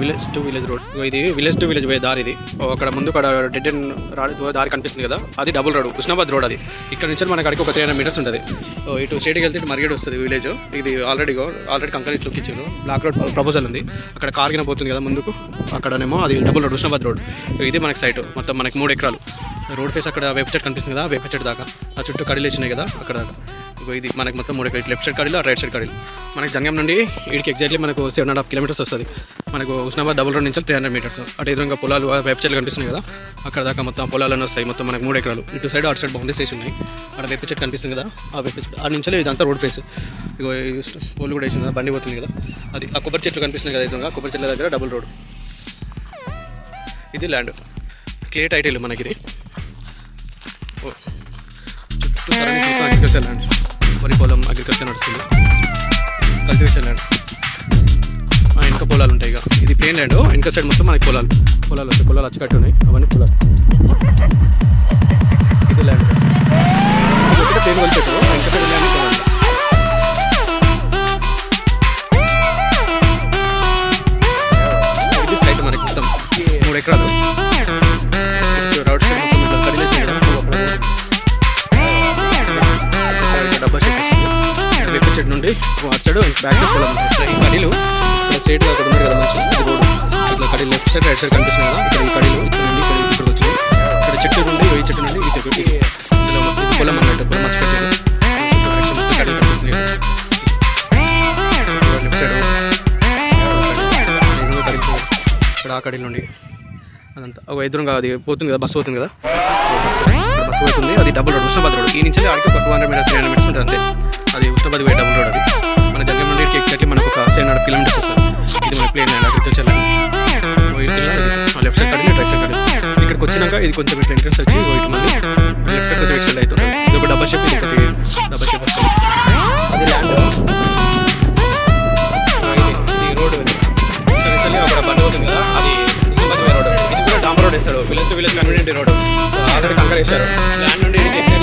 Village to village road ఇది village to village పోయే దారి ఇది ఓ, అక్కడ ముందు అక్కడ డెడ్ అండ్ దారి కనిపిస్తుంది కదా అది డబుల్ రోడ్ హుస్నాబాద్ రోడ్ అది ఇక్కడ నుంచి మన అక్కడికి ఒక త్రీ హండ్రెడ్ మీటర్స్ ఉంటుంది ఓ, ఇటు స్టేట్కి వెళ్తే ఇటు మరిగేడు వస్తుంది విలేజ్ ఇది ఆల్రెడీ ఆల్రెడీ కంపెనీస్ లుక్ ఇచ్చారు బ్లాక్ రోడ్ ప్రపోజల్ ఉంది అక్కడ కార్ కింద పోతుంది కదా ముందుకు అక్కడనేమో అది డబుల్ రోడ్ హుస్నాబాద్ రోడ్ ఇది మనకి సైట్ మొత్తం మనకి మూడు ఎకరాలు రోడ్ ఫేస్ అక్కడ వేప చెట్టు కనిపిస్తుంది కదా వేప చెట్టు దాకా ఆ చుట్టూ కడీలు వచ్చినాయి కదా అక్కడ దాకా ఇగో ఇది మనకి మొత్తం మూడు ఎకరాలు లెఫ్ట్ సైడ్ కడీలు రైట్ సైడ్ కడీలు మనకి జంగం నుండి వీడికి ఎగ్జాక్ట్లీ మనకు సెవెన్ అండ్ హాఫ్ కిలోమీటర్స్ వస్తుంది మనకు హుస్నాబాద్ డబుల్ రోడ్ నుంచి త్రీ హండ్రెడ్ మీటర్స్ అటు ఎదురుగా పొలాలు ఆ వేప చెట్లు కనిపిస్తున్నాయి కదా అక్కడ దాకా మొత్తం పొలాలన్నీ వస్తాయి మొత్తం మనకు మూడు ఎకరాలు ఇటు సైడ్ అటు సైడ్ బౌండరీస్ వేసి ఉన్నాయి అక్కడ వేప చెట్టు కనిపిస్తుంది కదా ఆ వేప చెట్టు ఆ నుంచి ఇదంతా రోడ్ ఫేస్ ఇగో ఈ పోలు కూడా వేసింది కదా బండి పోతుంది కదా అది ఆ కొబ్బరి చెట్లు కనిపిస్తున్నాయి కదా ఎదురుగా కొబ్బరి చెట్ల దగ్గర డబుల్ రోడ్ ఇది ల్యాండ్ క్లియర్ టైటిల్ మనకి ఇది ఓ. చుట్టూ అగ్రికల్చర్ ల్యాండ్ వరి పొలం అగ్రికల్చర్ నడుస్తుంది కల్టివేషన్ ల్యాండ్ ఆ, వెనక పొలాలు ఉంటాయి ఇక ఇది ప్లేన్ ల్యాండ్ వెనక సైడ్ మొత్తం మనకి పొలాలు పొలాలు వస్తాయి పొలాలు అచ్చకట్టు ఉన్నాయి అవన్నీ పొలాలు ఇది ల్యాండ్ ఇది ఒకటి ప్లేన్ వలి పెట్టు వెనక సైడ్ ల్యాండ్ పొలాలు ఇది సైడ్ మనకి మొత్తం మూడు ఎకరాలు రోడ్ సైడ్ మొత్తం ఇట్లా కడిలేసి డబ్బా చెట్టు వస్తుంది. వేప చెట్టు నుండి అటు సైడ్ బ్యాక్ సైడ్ పొలం ఉంటుంది. ఈ కడీలు ఇక్కడ స్ట్రైట్ గా అక్కడ ఉన్నారు కదా మంచి ఇది రోడ్ ఇట్లా కడీలు లెఫ్ట్ సైడ్ రైట్ సైడ్ కనిపిస్తుంది కదా ఇక్కడ ఈ కడీలు ఇక్కడ నుండి ఇక్కడ ఇక్కడ వచ్చి ఇక్కడ చెట్టు నుండి ఈ చెట్టు నుండి ఇటు ఇటు ఇందులో మొత్తం ఇది పొలం అన్నట్టు పొలం మర్చి పెట్టారు ఇక్కడ right side మొత్తం కడీలు కనిపిస్తున్నాయి ఇక్కడ లెఫ్ట్ సైడ్ ఇక్కడ ఆ కడీలు నుండి అదంతా ఒక ఎదురుగా అది పోతుంది కదా బస్సు పోతుంది కదా ఇక్కడ బస్సు పోతుంది అది డబుల్ రోడ్ ఉష్ణబాద్ రోడ్ ఈ నుంచి ఆడికి ఒక two hundred metres three hundred metres ఉంటుంది అంతే అది ఉష్ణబాద్ పోయే డబుల్ రోడ్ అది మన జంగం నుండి ఎగ్జాక్ట్లీ మనకు ఒక సెవెన్ హండ్రెడ్ కిలోమీటర్స్ వస్తుంది ఇది మన plain land agriculture land left side కడి రైట్ సైడ్ కడి ఇక్కడికి వచ్చినాక ఇది కొంచెం ఇట్లా ఎంట్రెన్స్ వచ్చి ఇగో ఇటు మళ్ళీ లెఫ్ట్ సైడ్ కొంచెం ఎక్స్టెండ్ అవుతుంది ఇది ఒక డబ్బా షేప్ ఇది ఒకటి డబ్బా షేప్ వస్తుంది అది ల్యాండ్ ఇది రోడ్ రీసెంట్లీ అక్కడ బండి అవుతుంది కదా అది ఉస్మానాబాద్ రోడ్ ఇది కూడా డాంబర్ రోడ్ వేస్తాడు village to village convenient road already కంకర్ వేశారు ల్యాండ్ నుండి ఇక్కడికి